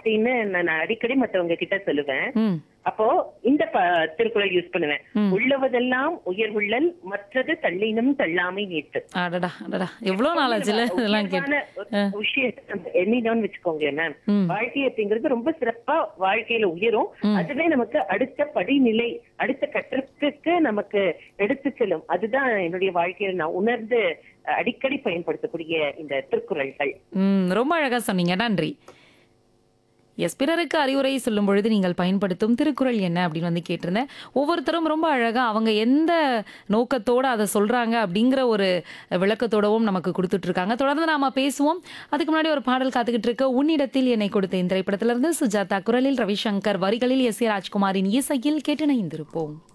அப்படின்னு நான் அடிக்கடி மத்தவங்க கிட்ட சொல்லுவேன் ம் அப்போ இந்த ப- திருக்குறள் யூஸ் பண்ணுவேன் உள்ளவதெல்லாம் உயர்வுள்ளல் மற்றது தள்ளினும் தள்ளாமை நீட்டு அடடா அடடா எவ்வளவு நாள் ஆச்சுல இதெல்லாம் கேட்டு உயர்வான ஒரு விஷயத்தை நம்ம எண்ணினோம்னு வச்சுக்கோங்க மேம் வாழ்க்கை அப்படிங்கிறது ரொம்ப சிறப்பா வாழ்க்கையில உயரும் அதுவே நமக்கு அடுத்த படிநிலை அடுத்த கட்டத்துக்கு நமக்கு எடுத்து செல்லும் அதுதான் என்னுடைய வாழ்க்கையில நான் உணர்ந்து அஹ், அடிக்கடி பயன்படுத்தக்கூடிய இந்த திருக்குறள்கள் ம் ரொம்ப அழகா சொன்னீங்க நன்றி எஸ் பிறருக்கு அறிவுரை சொல்லும் பொழுது நீங்கள் பயன்படுத்தும் திருக்குறள் என்ன அப்படின்னு வந்து கேட்டிருந்தேன் ஒவ்வொருத்தரும் ரொம்ப அழகா அவங்க எந்த நோக்கத்தோட அதை சொல்றாங்க அப்படிங்கிற ஒரு விளக்கத்தோடவும் நமக்கு கொடுத்துட்டு இருக்காங்க தொடர்ந்து நாம பேசுவோம் அதுக்கு முன்னாடி ஒரு பாடல் காத்துக்கிட்டு இருக்க உன்னிடத்தில் என்னை கொடுத்த இந்த திரைப்படத்திலிருந்து சுஜாதா குரலில் ரவிசங்கர் வரிகளில் எஸ் ஏ ராஜ்குமாரின் இசையில் கேட்டு இணைந்திருப்போம்